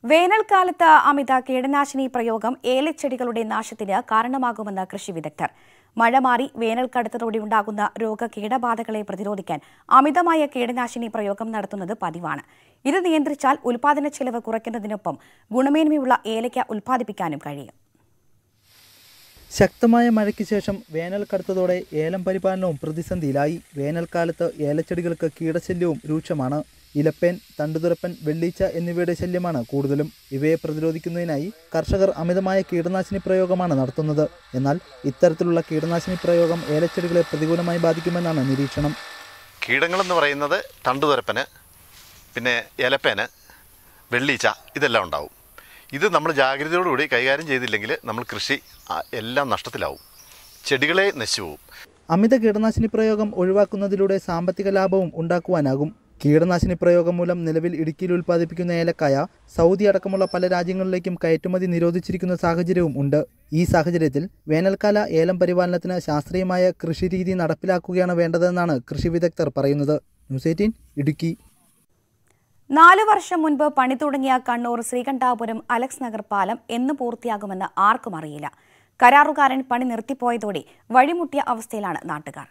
വേനൽക്കാലത്ത് അമിത കീടനാശിനി പ്രയോഗം ഏലച്ചെടികളുടെ നാശത്തിന് കാരണമാകുമെന്ന് കൃഷി വിദഗ്ധർ മഴ മാറി വേനൽ കടുത്തതോടെ ഉണ്ടാകുന്ന രോഗ കീടബാധകളെ പ്രതിരോധിക്കാൻ അമിതമായ കീടനാശിനി പ്രയോഗം നടത്തുന്നത് പതിവാണ് ഇത് നിയന്ത്രിച്ചാൽ ഉൽപാദന ചെലവ് കുറയ്ക്കുന്നതിനൊപ്പം ഗുണമേന്മയുള്ള ഏലയ്ക്ക ഉൽപ്പാദിപ്പിക്കാനും കഴിയും ശക്തമായ മഴയ്ക്ക് ശേഷം വേനൽ കടുത്തതോടെ ഏലം പരിപാലനവും പ്രതിസന്ധിയിലായി വേനൽക്കാലത്ത് ഏലച്ചെടികൾക്ക് കീടശല്യവും രൂക്ഷമാണ് ഇലപ്പേൻ തണ്ടുതുരപ്പൻ വെള്ളീച്ച എന്നിവയുടെ ശല്യമാണ് കൂടുതലും ഇവയെ പ്രതിരോധിക്കുന്നതിനായി കർഷകർ അമിതമായ കീടനാശിനി പ്രയോഗമാണ് നടത്തുന്നത് എന്നാൽ ഇത്തരത്തിലുള്ള കീടനാശിനി പ്രയോഗം ഏലച്ചെടികളെ പ്രതികൂലമായി ബാധിക്കുമെന്നാണ് നിരീക്ഷണം കീടങ്ങളെന്ന് പറയുന്നത് തണ്ടുതുരപ്പന് പിന്നെ ഇലപ്പേന് വെള്ളീച്ച ഇതെല്ലാം ഉണ്ടാവും ഇത് നമ്മൾ ജാഗ്രതയോടുകൂടി കൈകാര്യം ചെയ്തില്ലെങ്കിൽ നമ്മൾ കൃഷി ആ, എല്ലാം നഷ്ടത്തിലാവും ചെടികളെ നശിച്ചു പോവും അമിത കീടനാശിനി പ്രയോഗം ഒഴിവാക്കുന്നതിലൂടെ സാമ്പത്തിക ലാഭവും ഉണ്ടാക്കുവാനാകും കീടനാശിനി പ്രയോഗം മൂലം നിലവിൽ ഇടുക്കിയിൽ ഉൽപ്പാദിപ്പിക്കുന്ന ഏലക്കായ സൗദി അടക്കമുള്ള പല രാജ്യങ്ങളിലേക്കും കയറ്റുമതി നിരോധിച്ചിരിക്കുന്ന സാഹചര്യവും ഉണ്ട് ഈ സാഹചര്യത്തിൽ വേനൽക്കാല ഏലം പരിപാലനത്തിന് ശാസ്ത്രീയമായ കൃഷിരീതി നടപ്പിലാക്കുകയാണ് വേണ്ടതെന്നാണ് കൃഷി വിദഗ്ധർ പറയുന്നത് ന്യൂസ് എയ്റ്റീൻ ഇടുക്കി നാലു വർഷം മുൻപ് പണി തുടങ്ങിയ കണ്ണൂർ ശ്രീകണ്ഠാപുരം അലക്സ് നഗർ പാലം എന്ന് പൂർത്തിയാകുമെന്ന് ആർക്കും അറിയില്ല കരാറുകാരൻ പണി നിർത്തിപ്പോയതോടെ വഴിമുട്ടിയ അവസ്ഥയിലാണ് നാട്ടുകാർ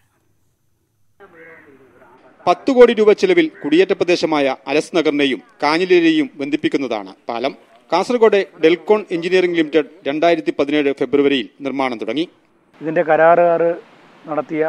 പത്ത് കോടി രൂപ ചെലവിൽ കുടിയേറ്റ പ്രദേശമായ അലസ് നഗറിനെയും കാഞ്ഞിലേരെയും ബന്ധിപ്പിക്കുന്നതാണ് പാലം കാസർഗോഡ് ഡെൽകോൺ എഞ്ചിനീയറിംഗ് ലിമിറ്റഡ് രണ്ടായിരത്തി പതിനേഴ് ഫെബ്രുവരിയിൽ നിർമ്മാണം തുടങ്ങി ഇതിൻ്റെ കരാറുകാർ നടത്തിയ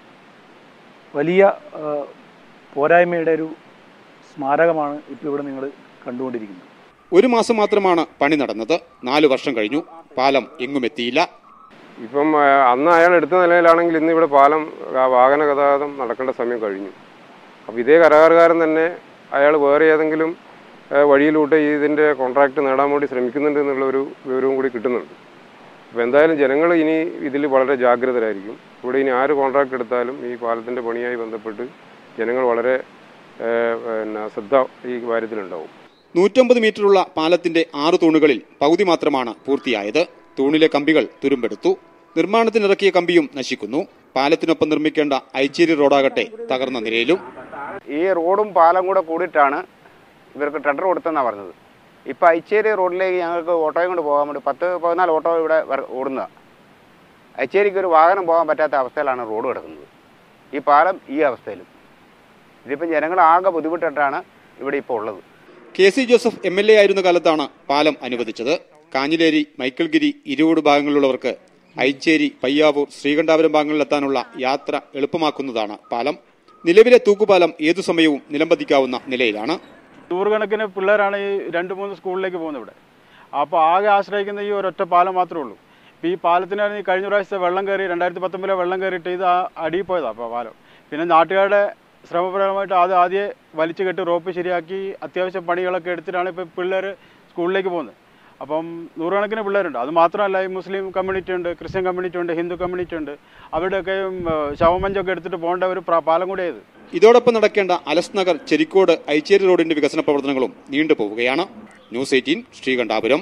വലിയ ആ, പോരായ്മയുടെ ഒരു സ്മാരകമാണ് ഇപ്പോൾ ഇവിടെ നിങ്ങൾ കണ്ടുകൊണ്ടിരിക്കുന്നത് ഒരു മാസം മാത്രമാണ് പണി നടന്നത് നാലു വർഷം കഴിഞ്ഞു പാലം എങ്ങുമെത്തിയില്ല ഇപ്പം ആ, അന്ന് അയാൾ എടുത്ത നിലയിലാണെങ്കിൽ ഇന്ന് ഇവിടെ പാലം ആ, വാഹന ഗതാഗതം നടക്കേണ്ട സമയം കഴിഞ്ഞു അപ്പോൾ ഇതേ കരാറുകാരൻ തന്നെ അയാൾ വേറെ ഏതെങ്കിലും ആ, വഴിയിലൂടെ ഈ ഇതിൻ്റെ കോൺട്രാക്ട് നേടാൻ വേണ്ടി ശ്രമിക്കുന്നുണ്ട് എന്നുള്ള ഒരു വിവരവും കൂടി കിട്ടുന്നുണ്ട് അപ്പോൾ എന്തായാലും ജനങ്ങൾ ഇനി ഇതിൽ വളരെ ജാഗ്രതരായിരിക്കും ഇവിടെ ഇനി ആര് കോൺട്രാക്ട് എടുത്താലും ഈ പാലത്തിൻ്റെ പണിയായി ബന്ധപ്പെട്ട് ജനങ്ങൾ വളരെ ആ, പിന്നെ ശ്രദ്ധ ഈ കാര്യത്തിലുണ്ടാവും നൂറ്റമ്പത് മീറ്ററുള്ള പാലത്തിന്റെ ആറ് തൂണുകളിൽ പകുതി മാത്രമാണ് പൂർത്തിയായത് തൂണിലെ കമ്പികൾ തുരുമ്പെടുത്തു നിർമ്മാണത്തിനിറക്കിയ കമ്പിയും നശിക്കുന്നു പാലത്തിനൊപ്പം നിർമ്മിക്കേണ്ട ഐച്ചേരി റോഡാകട്ടെ തകർന്ന നിലയിലും ഈ റോഡും പാലം കൂടെ കൂടിയിട്ടാണ് ഇവർക്ക് ടെൻഡർ കൊടുത്തെന്നാണ് പറഞ്ഞത് ഇപ്പോൾ ഐച്ചേരി റോഡിലേക്ക് ഞങ്ങൾക്ക് ഓട്ടോയും കൊണ്ട് പോകാൻ വേണ്ടി പത്ത് പതിനാല് ഓട്ടോ ഇവിടെ വര- ഓടുന്നതാണ് ഐച്ചേരിക്ക് ഒരു വാഹനം പോകാൻ പറ്റാത്ത അവസ്ഥയിലാണ് റോഡ് കിടക്കുന്നത് ഈ പാലം ഈ അവസ്ഥയിലും ഇതിപ്പം ജനങ്ങൾ ആകെ ബുദ്ധിമുട്ടിട്ടാണ് ഇവിടെ ഇപ്പോൾ ഉള്ളത് K C Joseph M L A ആയിരുന്ന കാലത്താണ് പാലം അനുവദിച്ചത് കാഞ്ഞിലേരി മൈക്കിൾഗിരി ഇരുവോട് ഭാഗങ്ങളിലുള്ളവർക്ക് ഐച്ചേരി പയ്യാവൂർ ശ്രീകണ്ഠാപുരം ഭാഗങ്ങളിലെത്താനുള്ള യാത്ര എളുപ്പമാക്കുന്നതാണ് പാലം നിലവിലെ തൂക്കുപാലം ഏതു സമയവും നിലംപതിക്കാവുന്ന നിലയിലാണ് നൂറുകണക്കിന് പിള്ളേരാണ് ഈ രണ്ട് മൂന്ന് സ്കൂളിലേക്ക് പോകുന്നത് ഇവിടെ അപ്പോൾ ആകെ ആശ്രയിക്കുന്ന ഈ ഒരൊറ്റ പാലം മാത്രമേ ഉള്ളൂ ഇപ്പോൾ ഈ പാലത്തിനാണ് ഈ കഴിഞ്ഞ പ്രാവശ്യത്തെ വെള്ളം കയറി രണ്ടായിരത്തി പത്തൊമ്പതിലെ വെള്ളം കയറിയിട്ട് ഇത് ആ അടിയിൽ പോയതാണ് അപ്പോൾ പാലം പിന്നെ നാട്ടുകാരുടെ ശ്രമപരമായിട്ട് അത് ആദ്യം വലിച്ചു കെട്ടി റോപ്പ് ശരിയാക്കി അത്യാവശ്യം പണികളൊക്കെ എടുത്തിട്ടാണ് ഇപ്പോൾ പിള്ളേർ സ്കൂളിലേക്ക് പോകുന്നത് അപ്പം നൂറുകണക്കിന് പിള്ളേരുണ്ട് അത് മാത്രമല്ല ഈ മുസ്ലിം കമ്മ്യൂണിറ്റി ഉണ്ട് ക്രിസ്ത്യൻ കമ്മ്യൂണിറ്റി ഉണ്ട് ഹിന്ദു കമ്മ്യൂണിറ്റി ഉണ്ട് അവരുടെയൊക്കെ ഉം, ശവമഞ്ചൊക്കെ എടുത്തിട്ട് പോകേണ്ട ഒരു പ്ര- പാലം കൂടെ ഇത് ഇതോടൊപ്പം നടക്കേണ്ട അലസ് നഗർ ചെരിക്കോട് ഐച്ചേരി റോഡിന്റെ വികസന പ്രവർത്തനങ്ങളും നീണ്ടുപോവുകയാണ് ന്യൂസ് എയ്റ്റീൻ ശ്രീകണ്ഠാപുരം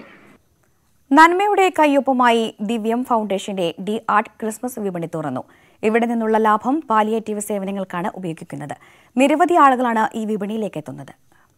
നന്മയുടെ കയ്യൊപ്പുമായി ദിവ്യം ഫൗണ്ടേഷന്റെ ഡി ആർട്ട് ക്രിസ്മസ് വിപണി തുറന്നു ഇവിടെ നിന്നുള്ള ലാഭം പാലിയേറ്റീവ് സേവനങ്ങൾക്കാണ് ഉപയോഗിക്കുന്നത് നിരവധി ആളുകളാണ് ഈ വിപണിയിലേക്ക് എത്തുന്നത്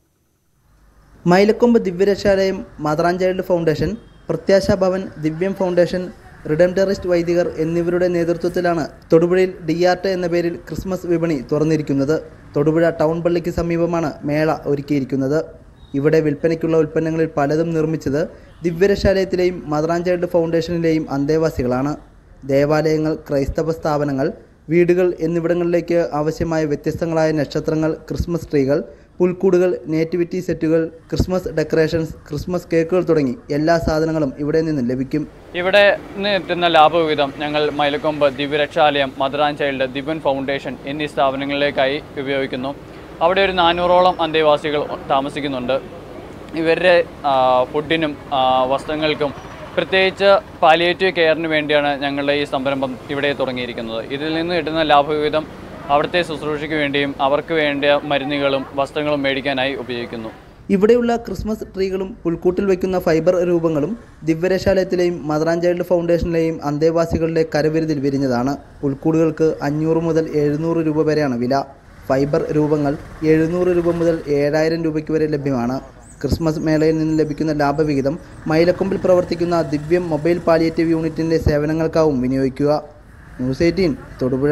മൈലക്കൊമ്പ് ദിവ്യരക്ഷാലയം മദറാൻ ചൈൽഡ് ഫൗണ്ടേഷൻ പ്രത്യാശ ഭവൻ ദിവ്യം ഫൗണ്ടേഷൻ റിഡംഡറിസ്റ്റ് വൈദികർ എന്നിവരുടെ നേതൃത്വത്തിലാണ് തൊടുപുഴയിൽ ഡിയാർട്ട് എന്ന പേരിൽ ക്രിസ്മസ് വിപണി തുറന്നിരിക്കുന്നത് തൊടുപുഴ ടൗൺ പള്ളിക്ക് സമീപമാണ് മേള ഒരുക്കിയിരിക്കുന്നത് ഇവിടെ വിൽപ്പനയ്ക്കുള്ള ഉൽപ്പന്നങ്ങളിൽ പലതും നിർമ്മിച്ചത് ദിവ്യരക്ഷാലയത്തിലെയും മദറാൻ ചൈൽഡ് ഫൗണ്ടേഷനിലെയും അന്തേവാസികളാണ് ദേവാലയങ്ങൾ ക്രൈസ്തവ സ്ഥാപനങ്ങൾ വീടുകൾ എന്നിവിടങ്ങളിലേക്ക് ആവശ്യമായ വ്യത്യസ്തങ്ങളായ നക്ഷത്രങ്ങൾ ക്രിസ്മസ് ട്രീകൾ പുൽക്കൂടുകൾ നേറ്റിവിറ്റി സെറ്റുകൾ ക്രിസ്മസ് ഡെക്കറേഷൻസ് ക്രിസ്മസ് കേക്കുകൾ തുടങ്ങി എല്ലാ സാധനങ്ങളും ഇവിടെ നിന്ന് ലഭിക്കും ഇവിടെ നിന്ന് എത്തുന്ന ലാഭവിഹിതം ഞങ്ങൾ Mylakombu Divyarakshalayam mother and child Divyan foundation എന്നീ സ്ഥാപനങ്ങളിലേക്കായി ഉപയോഗിക്കുന്നു അവിടെ ഒരു നാനൂറോളം അന്തേവാസികൾ താമസിക്കുന്നുണ്ട് ഇവരുടെ ആ, ഫുഡിനും ആ, വസ്ത്രങ്ങൾക്കും പ്രത്യേകിച്ച് പാലിയേറ്റീവ് കെയറിന് വേണ്ടിയാണ് ഞങ്ങളുടെ ഈ സംരംഭം ഇവിടെ തുടങ്ങിയിരിക്കുന്നത് ഇതിൽ നിന്ന് കിട്ടുന്ന ലാഭവിഹിതം അവിടുത്തെ ശുശ്രൂഷയ്ക്ക് വേണ്ടിയും അവർക്ക് വേണ്ട മരുന്നുകളും വസ്ത്രങ്ങളും മേടിക്കാനായി ഉപയോഗിക്കുന്നു ഇവിടെയുള്ള ക്രിസ്മസ് ട്രീകളും പുൽക്കൂട്ടിൽ വയ്ക്കുന്ന ഫൈബർ രൂപങ്ങളും ദിവ്യരശാലയത്തിലെയും മദർ ആൻഡ് ചൈൽഡ് ഫൗണ്ടേഷനിലെയും അന്തേവാസികളുടെ കരവിരുതിൽ വിരിഞ്ഞതാണ് പുൽക്കൂടുകൾക്ക് അഞ്ഞൂറ് മുതൽ എഴുന്നൂറ് രൂപ വരെയാണ് വില ഫൈബർ രൂപങ്ങൾ എഴുന്നൂറ് രൂപ മുതൽ ഏഴായിരം രൂപയ്ക്ക് വരെ ലഭ്യമാണ് ക്രിസ്മസ് മേളയിൽ നിന്ന് ലഭിക്കുന്ന ലാഭവിഹിതം മൈലക്കൊമ്പിൽ പ്രവർത്തിക്കുന്ന ദിവ്യം മൊബൈൽ പാലിയേറ്റീവ് യൂണിറ്റിൻ്റെ സേവനങ്ങൾക്കാവും വിനിയോഗിക്കുക news eighteen Thodupuzha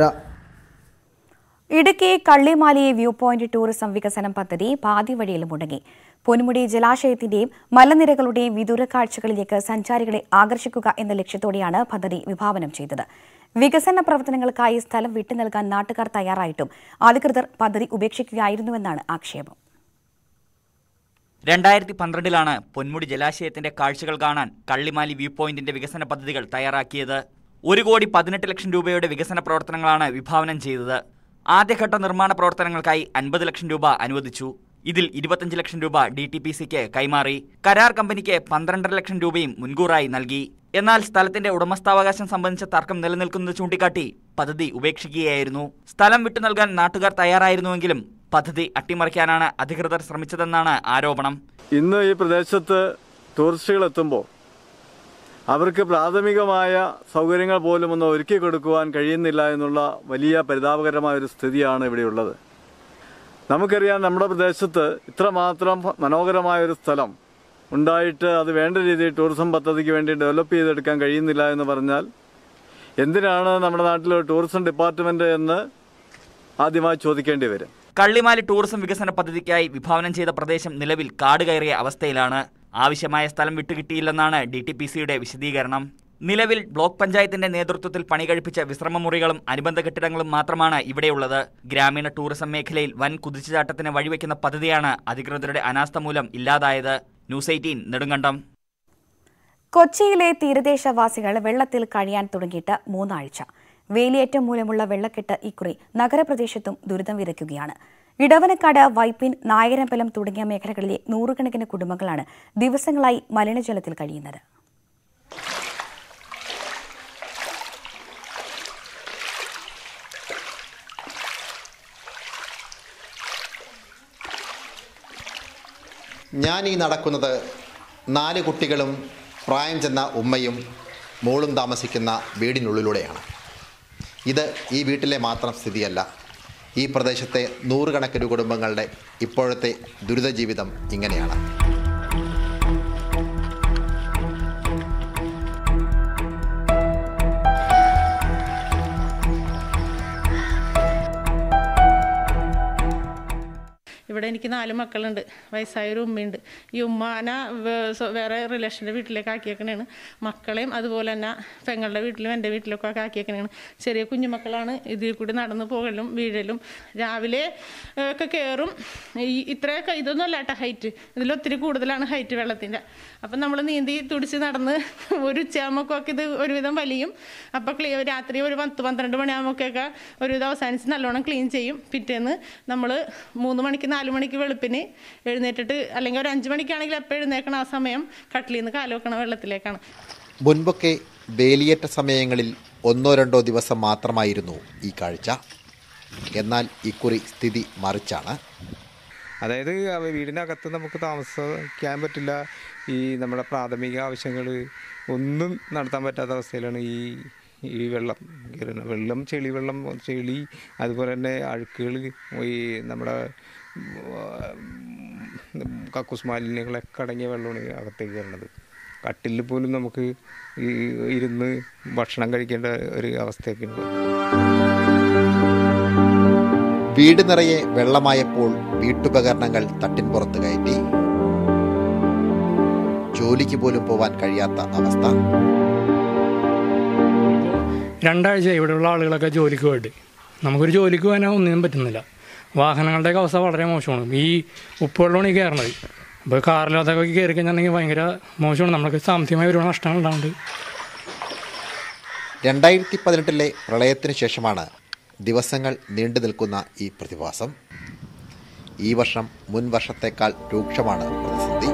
Idukki Kallimali view point tourism വികസനം പദ്ധതി പാതി വഴിയിൽ മുടങ്ങി പൊന്മുടി ജലാശയത്തിന്റെയും മലനിരകളുടെയും വിദൂര കാഴ്ചകളിലേക്ക് സഞ്ചാരികളെ ആകർഷിക്കുക എന്ന ലക്ഷ്യത്തോടെയാണ് പദ്ധതി വിഭാവനം ചെയ്തത് വികസന പ്രവർത്തനങ്ങൾക്കായി സ്ഥലം വിട്ടു നൽകാൻ നാട്ടുകാർ തയ്യാറായിട്ടും അധികൃതർ പദ്ധതി ഉപേക്ഷിക്കുകയായിരുന്നുവെന്നാണ് ആക്ഷേപം രണ്ടായിരത്തി പന്ത്രണ്ടിലാണ് പൊന്മുടി ജലാശയത്തിന്റെ കാഴ്ചകൾ കാണാൻ കള്ളിമാലി വ്യൂ പോയിന്റിന്റെ വികസന പദ്ധതികൾ തയ്യാറാക്കിയത് ഒരു കോടി പതിനെട്ട് ലക്ഷം രൂപയുടെ വികസന പ്രവർത്തനങ്ങളാണ് വിഭാവനം ചെയ്തത് ആദ്യഘട്ട നിർമ്മാണ പ്രവർത്തനങ്ങൾക്കായി അൻപത് ലക്ഷം രൂപ അനുവദിച്ചു ഇതിൽ ഇരുപത്തഞ്ച് ലക്ഷം രൂപ ഡി ടി പി സിക്ക് കൈമാറി കരാർ കമ്പനിക്ക് പന്ത്രണ്ടര ലക്ഷം രൂപയും മുൻകൂറായി നൽകി എന്നാൽ സ്ഥലത്തിന്റെ ഉടമസ്ഥാവകാശം സംബന്ധിച്ച തർക്കം നിലനിൽക്കുന്നത് ചൂണ്ടിക്കാട്ടി പദ്ധതി ഉപേക്ഷിക്കുകയായിരുന്നു സ്ഥലം വിട്ടു നൽകാൻ നാട്ടുകാർ തയ്യാറായിരുന്നുവെങ്കിലും പദ്ധതി അട്ടിമറിക്കാനാണ് അധികൃതർ ശ്രമിച്ചതെന്നാണ് ആരോപണം ഇന്ന് ഈ പ്രദേശത്ത് ടൂറിസ്റ്റുകൾ എത്തുമ്പോൾ അവർക്ക് പ്രാഥമികമായ സൗകര്യങ്ങൾ പോലും ഒന്ന് ഒരുക്കി കൊടുക്കുവാൻ കഴിയുന്നില്ല എന്നുള്ള വലിയ പരിതാപകരമായ ഒരു സ്ഥിതിയാണ് ഇവിടെയുള്ളത് നമുക്കറിയാം നമ്മുടെ പ്രദേശത്ത് ഇത്രമാത്രം മനോഹരമായ ഒരു സ്ഥലം ഉണ്ടായിട്ട് അത് വേണ്ട രീതിയിൽ ടൂറിസം പദ്ധതിക്ക് വേണ്ടി ഡെവലപ്പ് ചെയ്തെടുക്കാൻ കഴിയുന്നില്ല എന്ന് പറഞ്ഞാൽ എന്തിനാണ് നമ്മുടെ നാട്ടിൽ ടൂറിസം ഡിപ്പാർട്ട്മെന്റ് എന്ന് ആദ്യമായി ചോദിക്കേണ്ടി വരും കള്ളിമാലി ടൂറിസം വികസന പദ്ധതിക്കായി വിഭാവനം ചെയ്ത പ്രദേശം നിലവിൽ കാട് കയറിയ അവസ്ഥയിലാണ് ആവശ്യമായ സ്ഥലം വിട്ടുകിട്ടിയില്ലെന്നാണ് ഡി ടി പി സിയുടെ വിശദീകരണം നിലവിൽ ബ്ലോക്ക് പഞ്ചായത്തിന്റെ നേതൃത്വത്തിൽ പണി കഴിപ്പിച്ച വിശ്രമമുറികളും അനുബന്ധ കെട്ടിടങ്ങളും മാത്രമാണ് ഇവിടെയുള്ളത് ഗ്രാമീണ ടൂറിസം മേഖലയിൽ വൻ കുതിച്ചുചാട്ടത്തിന് വഴിവെക്കുന്ന പദ്ധതിയാണ് അധികൃതരുടെ അനാസ്ഥ മൂലം ഇല്ലാതായത് ന്യൂസ് എയ്റ്റീൻ നെടുങ്കണ്ടം കൊച്ചിയിലെ തീരദേശവാസികൾ വെള്ളത്തിൽ കഴിയാൻ തുടങ്ങിയിട്ട് മൂന്നാഴ്ച വേലിയേറ്റം മൂലമുള്ള വെള്ളക്കെട്ട് ഇക്കുറി നഗരപ്രദേശത്തും ദുരിതം വിതയ്ക്കുകയാണ് ഇടവനക്കാട് വൈപ്പിൻ നായരമ്പലം തുടങ്ങിയ മേഖലകളിലെ നൂറുകണക്കിന് കുടുംബങ്ങളാണ് ദിവസങ്ങളായി മലിനജലത്തിൽ കഴിയുന്നത് ഞാൻ ഈ നടക്കുന്നത് നാല് കുട്ടികളും പ്രായം ചെന്ന ഉമ്മയും മോളും താമസിക്കുന്ന വീടിനുള്ളിലൂടെയാണ് ഇത് ഈ വീട്ടിലെ മാത്രം സ്ഥിതിയല്ല ഈ പ്രദേശത്തെ നൂറുകണക്കിന് കുടുംബങ്ങളുടെ ഇപ്പോഴത്തെ ദുരിത ജീവിതം ഇങ്ങനെയാണ് ഇവിടെ എനിക്ക് നാല് മക്കളുണ്ട് വയസ്സായൊരു ഉമ്മയുണ്ട് ഈ ഉമ്മാന വേ- സ്വ- വേറെ റിലേഷൻ്റെ വീട്ടിലേക്ക് ആക്കിയേക്കണേണ് മക്കളെയും അതുപോലെ തന്നെ പെങ്ങളുടെ വീട്ടിലും എൻ്റെ വീട്ടിലൊക്കെ ഒക്കെ ആക്കിയേക്കണേണ് ചെറിയ കുഞ്ഞുമക്കളാണ് ഇതിൽ കൂടി നടന്നു പോകലും വീഴലും രാവിലെ ഏഹ്, ഒക്കെ കയറും ഈ ഇത്രയൊക്കെ ഇതൊന്നും അല്ല കേട്ടോ ഹൈറ്റ് ഇതിലൊത്തിരി കൂടുതലാണ് ഹൈറ്റ് വെള്ളത്തിൻ്റെ അപ്പം നമ്മൾ നീന്തി തുടിച്ച് നടന്ന് ഒരു ഉച്ചയാകുമ്പോഴൊക്കെ ഇത് ഒരുവിധം വലിയും അപ്പോൾ ക്ലീ രാത്രി ഒരു പത്ത് പന്ത്രണ്ട് മണിയാകുമ്പോഴൊക്കെ ഒരുവിധം അവസാനിച്ച് നല്ലോണം ക്ലീൻ ചെയ്യും പിറ്റേന്ന് നമ്മൾ മൂന്ന് മണിക്ക് നാല് മണിക്ക് വെളുപ്പിന് എഴുന്നേറ്റിട്ട് അല്ലെങ്കിൽ ഒരു അഞ്ച് മണിക്കാണെങ്കിൽ എപ്പോൾ എഴുന്നേക്കണം ആ സമയം കട്ടിലിൽ നിന്ന് കാല് വെക്കണ വെള്ളത്തിലേക്കാണ് മുൻപൊക്കെ വേലിയേറ്റ സമയങ്ങളിൽ ഒന്നോ രണ്ടോ ദിവസം മാത്രമായിരുന്നു ഈ കാഴ്ച എന്നാൽ ഇക്കുറി സ്ഥിതി മറിച്ചാണ് അതായത് അവ- വീടിനകത്ത് നമുക്ക് താമസിക്കാൻ പറ്റില്ല ഈ നമ്മുടെ പ്രാഥമിക ആവശ്യങ്ങൾ ഒന്നും നടത്താൻ പറ്റാത്ത അവസ്ഥയിലാണ് ഈ ഈ വെള്ളം കയറുന്നത് വെള്ളം ചെളി വെള്ളം ചെളി അതുപോലെ തന്നെ അഴുക്കുകൾ ഈ നമ്മുടെ ഉം, കക്കൂസ് മാലിന്യങ്ങളൊക്കെ അടങ്ങിയ വെള്ളമാണ് അകത്തേക്ക് കയറുന്നത് കട്ടിലിൽ പോലും നമുക്ക് ഈ ഇരുന്ന് ഭക്ഷണം കഴിക്കേണ്ട ഒരു അവസ്ഥയൊക്കെ ഉണ്ട് വീട് നിറയെ വെള്ളമായപ്പോൾ വീട്ടുപകരണങ്ങൾ തട്ടിൻ പുറത്ത് കയറ്റി ജോലിക്ക് പോലും പോവാൻ കഴിയാത്ത അവസ്ഥ രണ്ടാഴ്ച ഇവിടെയുള്ള ആളുകളൊക്കെ ജോലിക്ക് പോയിട്ട് നമുക്കൊരു ജോലിക്ക് പോകാനോ ഒന്നിനും പറ്റുന്നില്ല വാഹനങ്ങളുടെയൊക്കെ അവസ്ഥ വളരെ മോശമാണ് ഈ ഉപ്പുവെള്ളമാണ് ഈ കയറണത് അപ്പോൾ കാറിലതൊക്കെ കയറി കഴിഞ്ഞിട്ടുണ്ടെങ്കിൽ ഭയങ്കര മോശമാണ് നമ്മൾക്ക് സാമ്പത്തികമായി ഒരുപാട് നഷ്ടങ്ങൾ ഉണ്ടാകുന്നുണ്ട് രണ്ടായിരത്തി പതിനെട്ടിലെ പ്രളയത്തിന് ശേഷമാണ് ദിവസങ്ങൾ നീണ്ടു നിൽക്കുന്ന ഈ പ്രതിഭാസം ഈ വർഷം മുൻ വർഷത്തേക്കാൾ രൂക്ഷമാണ് പ്രതിസന്ധി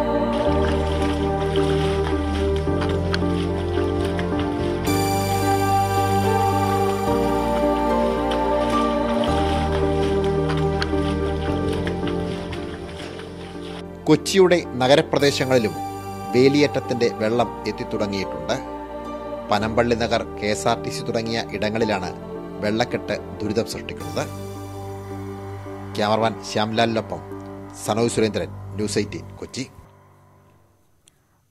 കൊച്ചിയുടെ നഗരപ്രദേശങ്ങളിലും വേലിയേറ്റത്തിന്റെ വെള്ളം എത്തിത്തുടങ്ങിയിട്ടുണ്ട് Panampilly Nagar K S R T C തുടങ്ങിയ ഇടങ്ങളിലാണ് വെള്ളക്കെട്ട് ദുരിതം സൃഷ്ടിക്കുന്നത് ക്യാമറമാൻ ശ്യാംലാലിനൊപ്പം സനോജ് സുരേന്ദ്രൻ ന്യൂസ് എയ്റ്റീൻ കൊച്ചി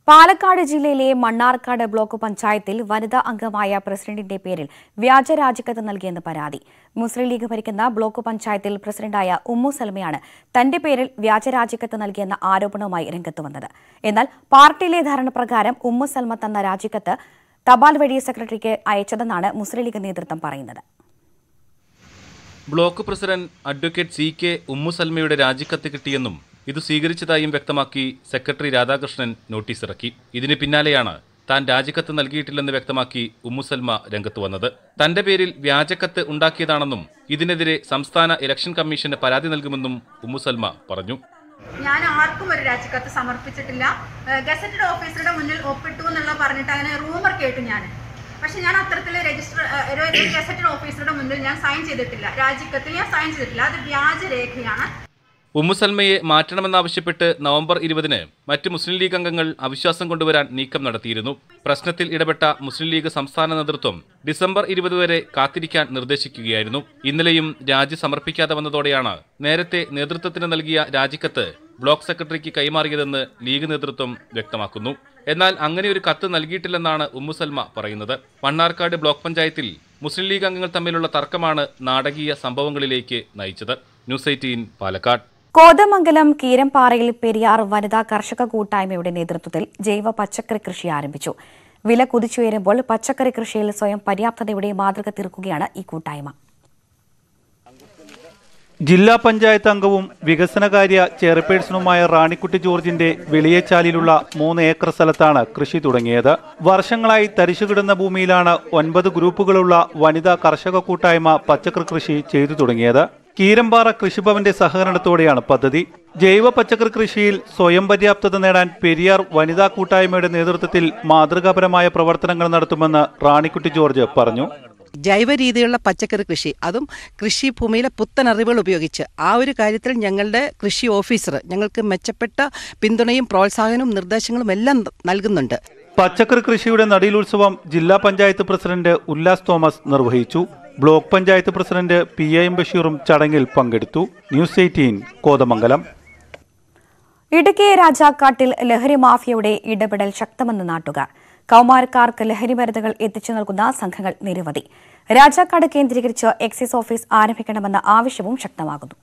പാലക്കാട് ജില്ലയിലെ മണ്ണാർക്കാട് ബ്ലോക്ക് പഞ്ചായത്തിൽ വനിതാ അംഗമായ പ്രസിഡന്റിന്റെ പേരിൽ വ്യാജ രാജിക്കത്ത് നൽകിയെന്ന് പരാതി മുസ്ലിം ലീഗ് ഭരിക്കുന്ന ബ്ലോക്ക് പഞ്ചായത്തിൽ പ്രസിഡന്റായ ഉമ്മു സൽമയാണ് തന്റെ പേരിൽ വ്യാജ രാജിക്കത്ത് നൽകിയെന്ന ആരോപണവുമായി രംഗത്ത് വന്നത് എന്നാൽ പാർട്ടിയിലെ ധാരണപ്രകാരം ഉമ്മു സൽമ തന്ന രാജിക്കത്ത് തപാൽ വഴി സെക്രട്ടറിക്ക് അയച്ചതെന്നാണ് മുസ്ലിം ലീഗ് നേതൃത്വം പറയുന്നത് block president advocate C K ഉമ്മുസൽമയുടെ രാജിക്കത്ത് കിട്ടിയെന്നും ഇത് സ്വീകരിച്ചതായും വ്യക്തമാക്കി സെക്രട്ടറി രാധാകൃഷ്ണൻ നോട്ടീസ് ഇറക്കി ഇതിന് പിന്നാലെയാണ് താൻ രാജിക്കത്ത് നൽകിയിട്ടില്ലെന്ന് വ്യക്തമാക്കി ഉമ്മുസൽമ രംഗത്ത് വന്നത് തന്റെ പേരിൽ വ്യാജക്കത്ത് ഉണ്ടാക്കിയതാണെന്നും ഇതിനെതിരെ സംസ്ഥാന ഇലക്ഷൻ കമ്മീഷന് പരാതി നൽകുമെന്നും ഉമ്മുസൽമ പറഞ്ഞു ഞാൻ ആർക്കും ഒരു രാജിക്കത്ത് സമർപ്പിച്ചിട്ടില്ല ഗസറ്റഡ് ഓഫീസറുടെ മുന്നിൽ ഒപ്പിട്ടു എന്നുള്ള പറഞ്ഞിട്ട് അങ്ങനെ റൂമർ കേട്ടു ഞാൻ പക്ഷെ ഞാൻ അത്തരത്തിൽ രജിസ്റ്റർ ഒരു ഗസറ്റഡ് ഓഫീസറുടെ മുന്നിൽ ഞാൻ സൈൻ ചെയ്തിട്ടില്ല രാജിക്കത്തിൽ ഞാൻ സൈൻ ചെയ്തിട്ടില്ല അത് വ്യാജരേഖയാണ് ഉമ്മുസൽമയെ മാറ്റണമെന്നാവശ്യപ്പെട്ട് നവംബർ ഇരുപതിന് മറ്റ് മുസ്ലിം ലീഗ് അംഗങ്ങൾ അവിശ്വാസം കൊണ്ടുവരാൻ നീക്കം നടത്തിയിരുന്നു പ്രശ്നത്തിൽ ഇടപെട്ട മുസ്ലിം ലീഗ് സംസ്ഥാന നേതൃത്വം ഡിസംബർ ഇരുപത് വരെ കാത്തിരിക്കാൻ നിർദ്ദേശിക്കുകയായിരുന്നു ഇന്നലെയും രാജി സമർപ്പിക്കാതെ വന്നതോടെയാണ് നേരത്തെ നേതൃത്വത്തിന് നൽകിയ രാജിക്കത്ത് ബ്ലോക്ക് സെക്രട്ടറിക്ക് കൈമാറിയതെന്ന് ലീഗ് നേതൃത്വം വ്യക്തമാക്കുന്നു എന്നാൽ അങ്ങനെ ഒരു കത്ത് നൽകിയിട്ടില്ലെന്നാണ് ഉമ്മുസൽമ പറയുന്നത് മണ്ണാർക്കാട് ബ്ലോക്ക് പഞ്ചായത്തിൽ മുസ്ലിം ലീഗ് അംഗങ്ങൾ തമ്മിലുള്ള തർക്കമാണ് നാടകീയ സംഭവങ്ങളിലേക്ക് നയിച്ചത് ന്യൂസ് എയ്റ്റീൻ പാലക്കാട് കോതമംഗലം കീരമ്പാറയിൽ പെരിയാർ വനിതാ കർഷക കൂട്ടായ്മയുടെ നേതൃത്വത്തിൽ ജൈവ പച്ചക്കറി കൃഷി ആരംഭിച്ചു വില കുതിച്ചുയരുമ്പോൾ പച്ചക്കറി കൃഷിയിൽ സ്വയം പര്യാപ്തതയുടെ മാതൃക തീർക്കുകയാണ് ഈ കൂട്ടായ്മ ജില്ലാ പഞ്ചായത്ത് അംഗവും വികസനകാര്യ ചെയർപേഴ്സണുമായ റാണിക്കുട്ടി ജോർജിന്റെ വെളിയച്ചാലിലുള്ള മൂന്ന് ഏക്കർ സ്ഥലത്താണ് കൃഷി തുടങ്ങിയത് വർഷങ്ങളായി തരിശുകിടന്ന ഭൂമിയിലാണ് ഒൻപത് ഗ്രൂപ്പുകളുള്ള വനിതാ കർഷക കൂട്ടായ്മ പച്ചക്കറി കൃഷി ചെയ്തു തുടങ്ങിയത് കീരമ്പാറ കൃഷിഭവന്റെ സഹകരണത്തോടെയാണ് പദ്ധതി ജൈവ പച്ചക്കറി കൃഷിയിൽ സ്വയം പര്യാപ്തത നേടാൻ പെരിയാർ വനിതാ കൂട്ടായ്മയുടെ നേതൃത്വത്തിൽ മാതൃകാപരമായ പ്രവർത്തനങ്ങൾ നടത്തുമെന്ന് റാണിക്കുട്ടി ജോർജ് പറഞ്ഞു ജൈവ രീതിയിലുള്ള പച്ചക്കറി കൃഷി അതും കൃഷി ഭൂമിയിലെ പുത്തൻ അറിവുകൾ ഉപയോഗിച്ച് ആ ഒരു കാര്യത്തിൽ ഞങ്ങളുടെ കൃഷി ഓഫീസർ ഞങ്ങൾക്ക് മെച്ചപ്പെട്ട പിന്തുണയും പ്രോത്സാഹനവും നിർദ്ദേശങ്ങളും എല്ലാം നൽകുന്നുണ്ട് പച്ചക്കറി കൃഷിയുടെ നടീലുത്സവം ജില്ലാ പഞ്ചായത്ത് പ്രസിഡന്റ് ഉല്ലാസ് തോമസ് നിർവഹിച്ചു block panchayat president P A M ബഷീറും ചടങ്ങിൽ പങ്കെടുത്തു ന്യൂസ് എയ്റ്റീൻ കോതമംഗലം ഇടുക്കി രാജാക്കാട്ടിൽ ലഹരി മാഫിയയുടെ ഇടപെടൽ ശക്തമെന്ന് നാട്ടുകാർ കൌമാരക്കാർക്ക് ലഹരി മരുന്നുകൾ എത്തിച്ചു നൽകുന്ന സംഘങ്ങൾ നിരവധി രാജാക്കാട് കേന്ദ്രീകരിച്ച് എക്സൈസ് ഓഫീസ് ആരംഭിക്കണമെന്ന ആവശ്യവും ശക്തമാകുന്നു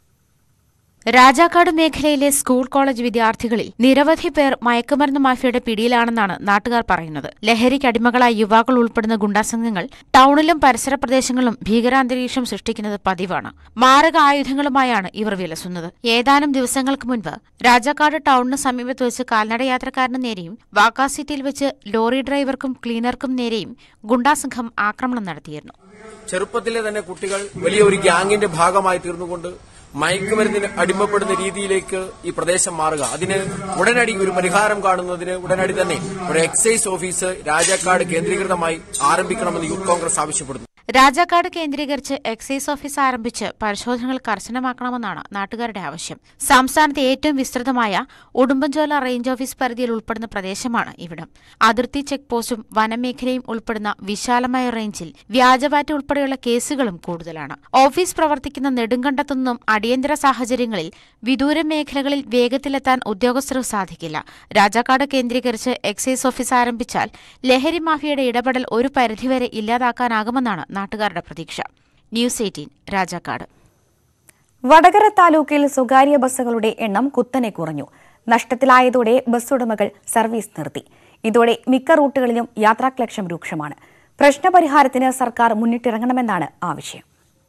രാജാക്കാട് മേഖലയിലെ സ്കൂൾ കോളേജ് വിദ്യാർത്ഥികളിൽ നിരവധി പേർ മയക്കുമരുന്ന് മാഫിയയുടെ പിടിയിലാണെന്നാണ് നാട്ടുകാർ പറയുന്നത് ലഹരിക്ക് അടിമകളായ യുവാക്കൾ ഉൾപ്പെടുന്ന ഗുണ്ടാസംഘങ്ങൾ ടൗണിലും പരിസര പ്രദേശങ്ങളിലും ഭീകരാന്തരീക്ഷം സൃഷ്ടിക്കുന്നത് പതിവാണ് മാരക ആയുധങ്ങളുമായാണ് ഇവർ വിലസുന്നത് ഏതാനും ദിവസങ്ങൾക്ക് മുൻപ് രാജാക്കാട് ടൗണിന് സമീപത്ത് വെച്ച് കാൽനട യാത്രക്കാരന് നേരെയും വാക്കാസിറ്റിയിൽ വെച്ച് ലോറി ഡ്രൈവർക്കും ക്ലീനർക്കും നേരെയും ഗുണ്ടാസംഘം ആക്രമണം നടത്തിയിരുന്നു ചെറുപ്പത്തിലെ തന്നെ കുട്ടികൾ വലിയ ഒരു ഗ്യാങ്ങിന്റെ ഭാഗമായി തീർന്നുകൊണ്ട് മയക്കുമരുന്നിന് അടിമപ്പെടുന്ന രീതിയിലേക്ക് ഈ പ്രദേശം മാറുക അതിന് ഉടനടി ഒരു പരിഹാരം കാണുന്നതിന് ഉടനടി തന്നെ ഒരു എക്സൈസ് ഓഫീസ് രാജാക്കാട് കേന്ദ്രീകൃതമായി ആരംഭിക്കണമെന്ന് യൂത്ത് കോൺഗ്രസ് ആവശ്യപ്പെടുന്നു രാജാക്കാട് കേന്ദ്രീകരിച്ച് എക്സൈസ് ഓഫീസ് ആരംഭിച്ച് പരിശോധനകൾ കർശനമാക്കണമെന്നാണ് നാട്ടുകാരുടെ ആവശ്യം സംസ്ഥാനത്തെ ഏറ്റവും വിസ്തൃതമായ ഉടുമ്പൻചോല റേഞ്ച് ഓഫീസ് പരിധിയിൽ ഉൾപ്പെടുന്ന പ്രദേശമാണ് ഇവിടം അതിർത്തി ചെക്ക് പോസ്റ്റും വനമേഖലയും ഉൾപ്പെടുന്ന വിശാലമായ റേഞ്ചിൽ വ്യാജവാറ്റ് ഉൾപ്പെടെയുള്ള കേസുകളും കൂടുതലാണ് ഓഫീസ് പ്രവർത്തിക്കുന്ന നെടുങ്കണ്ടത്തു നിന്നും അടിയന്തര സാഹചര്യങ്ങളിൽ വിദൂര മേഖലകളിൽ വേഗത്തിലെത്താൻ ഉദ്യോഗസ്ഥർക്ക് സാധിക്കില്ല രാജാക്കാട് കേന്ദ്രീകരിച്ച് എക്സൈസ് ഓഫീസ് ആരംഭിച്ചാൽ ലഹരി മാഫിയയുടെ ഇടപെടൽ ഒരു പരിധിവരെ ഇല്ലാതാക്കാനാകുമെന്നാണ് നാട്ടുകാരുടെ പ്രതീക്ഷ ന്യൂസ് എയ്റ്റീൻ രാജാക്കാട് വടകര താലൂക്കിൽ സ്വകാര്യ ബസ്സുകളുടെ എണ്ണം കുത്തനെ കുറഞ്ഞു നഷ്ടത്തിലായതോടെ ബസ് ഉടമകൾ സർവീസ് നിർത്തി ഇതോടെ മിക്ക റൂട്ടുകളിലും യാത്രാക്ലക്ഷം രൂക്ഷമാണ് പ്രശ്നപരിഹാരത്തിന് സർക്കാർ മുന്നിട്ടിറങ്ങണമെന്നാണ് ആവശ്യം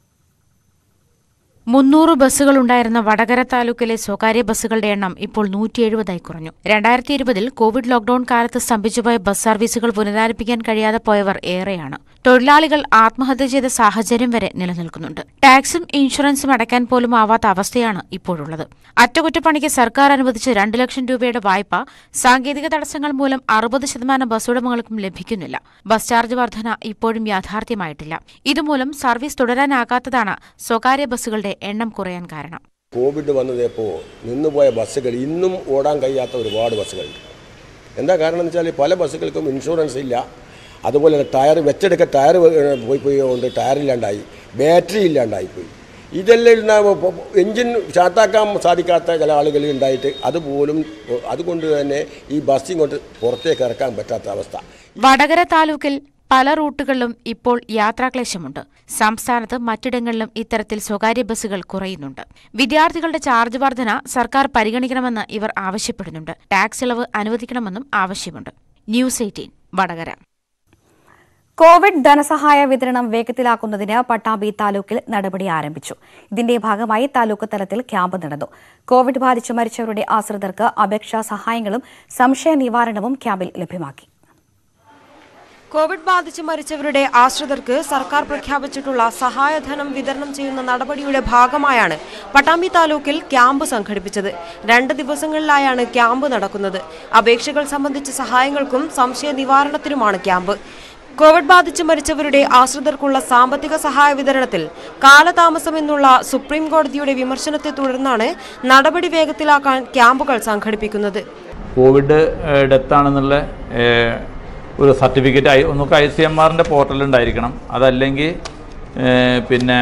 മുന്നൂറ് ബസ്സുകൾ ഉണ്ടായിരുന്ന വടകര താലൂക്കിലെ സ്വകാര്യ ബസ്സുകളുടെ എണ്ണം ഇപ്പോൾ നൂറ്റി എഴുപതായി കുറഞ്ഞു രണ്ടായിരത്തി ഇരുപതിൽ കോവിഡ് ലോക്ഡൌൺ കാലത്ത് സ്തംഭിച്ചുപോയ ബസ് സർവീസുകൾ പുനരാരംഭിക്കാൻ കഴിയാതെ പോയവർ ഏറെയാണ് തൊഴിലാളികൾ ആത്മഹത്യ ചെയ്ത സാഹചര്യം വരെ നിലനിൽക്കുന്നുണ്ട് ടാക്സും ഇൻഷുറൻസും അടയ്ക്കാൻ പോലും ആവാത്ത അവസ്ഥയാണ് ഇപ്പോഴുള്ളത് അറ്റകുറ്റപ്പണിക്ക് സർക്കാർ അനുവദിച്ച രണ്ട് ലക്ഷം രൂപയുടെ വായ്പ സാങ്കേതിക തടസ്സങ്ങൾ മൂലം അറുപത് ശതമാനം ബസ് ഉടമകൾക്കും ലഭിക്കുന്നില്ല ബസ് ചാർജ് വർധന ഇപ്പോഴും യാഥാർത്ഥ്യമായിട്ടില്ല ഇതുമൂലം സർവീസ് തുടരാനാകാത്തതാണ് സ്വകാര്യ ബസ്സുകളുടെ എണ്ണം കുറയാൻ കാരണം കോവിഡ് വന്നതപ്പോൾ നിന്നുപോയ ബസ്സുകൾ ഇന്നും ഓടാൻ കഴിയാത്ത ഒരുപാട് ബസ്സുകളുണ്ട് എന്താ കാരണം എന്ന് വെച്ചാൽ പല ബസ്സുകൾക്കും ഇൻഷുറൻസ് ഇല്ല അതുപോലെ തന്നെ ടയർ വെച്ചെടുക്ക ടയർ പോയി പോയി കൊണ്ട് ടയർ ഇല്ലാണ്ടായി ബാറ്ററി ഇല്ലാണ്ടായി പോയി ഇതെല്ലാം ഇരുന്ന എഞ്ചിൻ സ്റ്റാർട്ടാക്കാൻ സാധിക്കാത്ത ചില ആളുകൾ ഉണ്ടായിട്ട് അതുപോലും അതുകൊണ്ട് തന്നെ ഈ ബസ് ഇങ്ങോട്ട് പുറത്തേക്ക് ഇറക്കാൻ പറ്റാത്ത അവസ്ഥ വടകര താലൂക്കിൽ പല റൂട്ടുകളിലും ഇപ്പോൾ യാത്രാക്ലേശമുണ്ട് സംസ്ഥാനത്ത് മറ്റിടങ്ങളിലും ഇത്തരത്തിൽ സ്വകാര്യ ബസ്സുകൾ കുറയുന്നുണ്ട് വിദ്യാർത്ഥികളുടെ ചാർജ് വർധന സർക്കാർ പരിഗണിക്കണമെന്ന് ഇവർ ആവശ്യപ്പെടുന്നുണ്ട് ടാക്സ് ഇളവ് അനുവദിക്കണമെന്നും ആവശ്യമുണ്ട് ന്യൂസ് എയ്റ്റീൻ വടകര കോവിഡ് ധനസഹായ വിതരണം വേഗത്തിലാക്കുന്നതിന് പട്ടാമ്പി താലൂക്കിൽ നടപടി ആരംഭിച്ചു ഇതിന്റെ ഭാഗമായി താലൂക്ക് തലത്തിൽ ക്യാമ്പ് നടന്നു കോവിഡ് ബാധിച്ച് മരിച്ചവരുടെ ആശ്രിതർക്ക് അപേക്ഷാ സഹായങ്ങളും സംശയ നിവാരണവും ക്യാമ്പിൽ ലഭ്യമാക്കി കോവിഡ് ബാധിച്ച് മരിച്ചവരുടെ ആശ്രിതർക്ക് സർക്കാർ പ്രഖ്യാപിച്ചിട്ടുള്ള സഹായധനം വിതരണം ചെയ്യുന്ന നടപടിയുടെ ഭാഗമായാണ് പട്ടാമ്പി താലൂക്കിൽ ക്യാമ്പ് സംഘടിപ്പിച്ചത് രണ്ട് ദിവസങ്ങളിലായാണ് ക്യാമ്പ് നടക്കുന്നത് അപേക്ഷകൾ സംബന്ധിച്ച സഹായങ്ങൾക്കും സംശയ നിവാരണത്തിനുമാണ് ക്യാമ്പ് കോവിഡ് ബാധിച്ച് മരിച്ചവരുടെ ആശ്രിതർക്കുള്ള സാമ്പത്തിക സഹായ വിതരണത്തിൽ കാലതാമസം എന്നുള്ള സുപ്രീം കോടതിയുടെ വിമർശനത്തെ തുടർന്നാണ് നടപടി വേഗത്തിലാക്കാൻ ക്യാമ്പുകൾ സംഘടിപ്പിക്കുന്നത് കോവിഡ് ഡെത്ത് ആണെന്നുള്ള ഏഹ്, ഒരു സർട്ടിഫിക്കറ്റ് ഐ ഒന്നൊക്കെ ഐ സി എം ആറിൻ്റെ പോർട്ടലിൽ ഉണ്ടായിരിക്കണം അതല്ലെങ്കിൽ ഏഹ്, പിന്നെ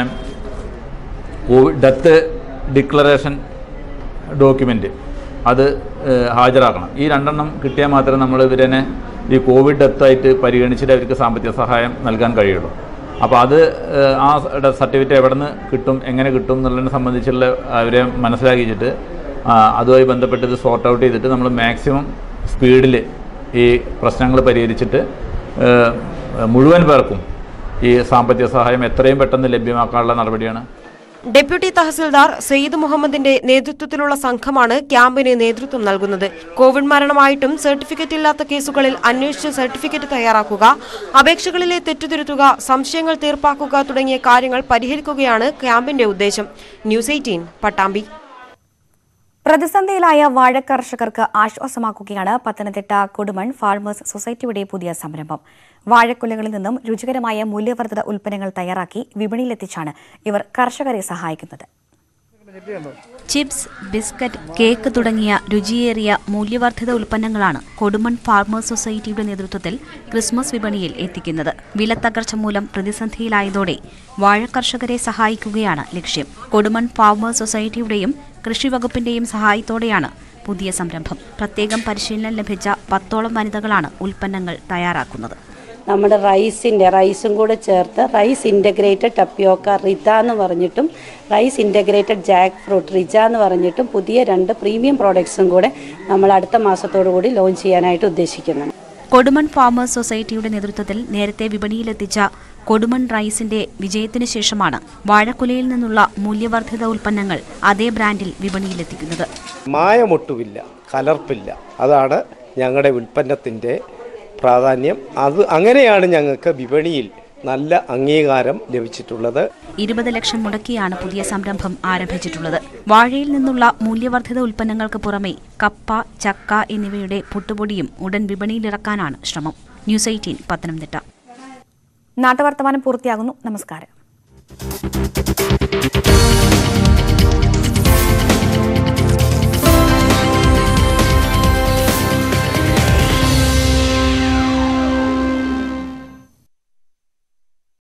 കോവിഡ് ഡെത്ത് ഡിക്ലറേഷൻ ഡോക്യുമെൻ്റ് അത് ഏഹ്, ഹാജരാക്കണം ഈ രണ്ടെണ്ണം കിട്ടിയാൽ മാത്രമേ നമ്മൾ ഇവരെ ഈ കോവിഡ് ഡെത്തായിട്ട് പരിഗണിച്ചിട്ട് അവർക്ക് സാമ്പത്തിക സഹായം നൽകാൻ കഴിയുള്ളൂ അപ്പോൾ അത് ഏഹ്, ആ സർട്ടിഫിക്കറ്റ് എവിടെ നിന്ന് കിട്ടും എങ്ങനെ കിട്ടും എന്നുള്ളതിനെ സംബന്ധിച്ചുള്ള അവരെ മനസ്സിലാക്കിച്ചിട്ട് ആ, അതുമായി ബന്ധപ്പെട്ട് ഇത് സോർട്ട് ഔട്ട് ചെയ്തിട്ട് നമ്മൾ മാക്സിമം സ്പീഡിൽ ഈ പ്രശ്നങ്ങൾ പരിഹരിച്ചിട്ട് ഏഹ്, മുഴുവൻ പേർക്കും ഈ സാമ്പത്തിക സഹായം എത്രയും പെട്ടെന്ന് ലഭ്യമാക്കാനുള്ള നടപടിയാണ് ഡെപ്യൂട്ടി തഹസിൽദാർ സെയ്ദ് മുഹമ്മദിന്റെ നേതൃത്വത്തിലുള്ള സംഘമാണ് ക്യാമ്പിന് നേതൃത്വം നൽകുന്നത് കോവിഡ് മരണമായിട്ടും സർട്ടിഫിക്കറ്റ് ഇല്ലാത്ത കേസുകളിൽ അന്വേഷിച്ച് സർട്ടിഫിക്കറ്റ് തയ്യാറാക്കുക അപേക്ഷകളിലെ തെറ്റുതിരുത്തുക സംശയങ്ങൾ തീർപ്പാക്കുക തുടങ്ങിയ കാര്യങ്ങൾ പരിഹരിക്കുകയാണ് ക്യാമ്പിന്റെ ഉദ്ദേശം ന്യൂസ് എയ്റ്റീൻ പട്ടാമ്പി പ്രതിസന്ധിയിലായ വാഴ കർഷകർക്ക് ആശ്വാസമാക്കുകയാണ് പത്തനംതിട്ട കൊടുമൺ ഫാർമേഴ്സ് സൊസൈറ്റിയുടെ പുതിയ സംരംഭം വാഴക്കുലകളിൽ നിന്നും രുചികരമായ മൂല്യവർദ്ധിത ഉൽപ്പന്നങ്ങൾ തയ്യാറാക്കി വിപണിയിലെത്തിച്ചാണ് ഇവർ കർഷകരെ സഹായിക്കുന്നത് ചിപ്സ് ബിസ്ക്കറ്റ് കേക്ക് തുടങ്ങിയ രുചിയേറിയ മൂല്യവർദ്ധിത ഉൽപ്പന്നങ്ങളാണ് കൊടുമൺ ഫാർമേഴ്സ് സൊസൈറ്റിയുടെ നേതൃത്വത്തിൽ ക്രിസ്മസ് വിപണിയിൽ എത്തിക്കുന്നത് വിലത്തകർച്ച മൂലം പ്രതിസന്ധിയിലായതോടെ വാഴ കർഷകരെ സഹായിക്കുകയാണ് ലക്ഷ്യം കൊടുമൺ ഫാർമേഴ്സ് സൊസൈറ്റിയുടെയും കൃഷി വകുപ്പിന്റെയും സഹായത്തോടെയാണ് പുതിയ സംരംഭം പ്രത്യേകം പരിശീലനം ലഭിച്ച പത്തോളം വനിതകളാണ് ഉൽപ്പന്നങ്ങൾ തയ്യാറാക്കുന്നത് നമ്മുടെ റൈസിൻ്റെ റൈസും കൂടെ ചേർത്ത് റൈസ് ഇൻ്റഗ്രേറ്റഡ് ടപ്പിയോക്ക റിത എന്ന് പറഞ്ഞിട്ടും റൈസ് ഇൻ്റഗ്രേറ്റഡ് ജാക്ക് ഫ്രൂട്ട് റിജ എന്ന് പറഞ്ഞിട്ടും പുതിയ രണ്ട് പ്രീമിയം പ്രോഡക്ട്സും കൂടെ നമ്മൾ അടുത്ത മാസത്തോടു കൂടി ലോഞ്ച് ചെയ്യാനായിട്ട് ഉദ്ദേശിക്കുന്നുണ്ട് കൊടുമൺ ഫാമേഴ്സ് സൊസൈറ്റിയുടെ നേതൃത്വത്തിൽ നേരത്തെ വിപണിയിലെത്തിച്ച കൊടുമൺ റൈസിന്റെ വിജയത്തിന് ശേഷമാണ് വാഴക്കുലയിൽ നിന്നുള്ള മൂല്യവർദ്ധിത ഉൽപ്പന്നങ്ങൾ അതേ ബ്രാൻഡിൽ വിപണിയിലെത്തിക്കുന്നത് മായമൊട്ടുമില്ല കലർപ്പില്ല അതാണ് ഞങ്ങളുടെ ഉൽപ്പന്നത്തിൻ്റെ പ്രാധാന്യം അത് അങ്ങനെയാണ് ഞങ്ങൾക്ക് വിപണിയിൽ നല്ല അംഗീകാരം ലഭിച്ചിട്ടുള്ളത് ഇരുപത് ലക്ഷം മുടക്കിയാണ് പുതിയ സംരംഭം ആരംഭിച്ചിട്ടുള്ളത് വാഴയിൽ നിന്നുള്ള മൂല്യവർദ്ധിത ഉൽപ്പന്നങ്ങൾക്ക് പുറമെ കപ്പ ചക്ക എന്നിവയുടെ പുട്ടുപൊടിയും ഉടൻ വിപണിയിലിറക്കാനാണ് ശ്രമം ന്യൂസ് എയ്റ്റീൻ പത്തനംതിട്ട നാട്ടുവർത്തമാനം പൂർത്തിയാകുന്നു നമസ്കാരം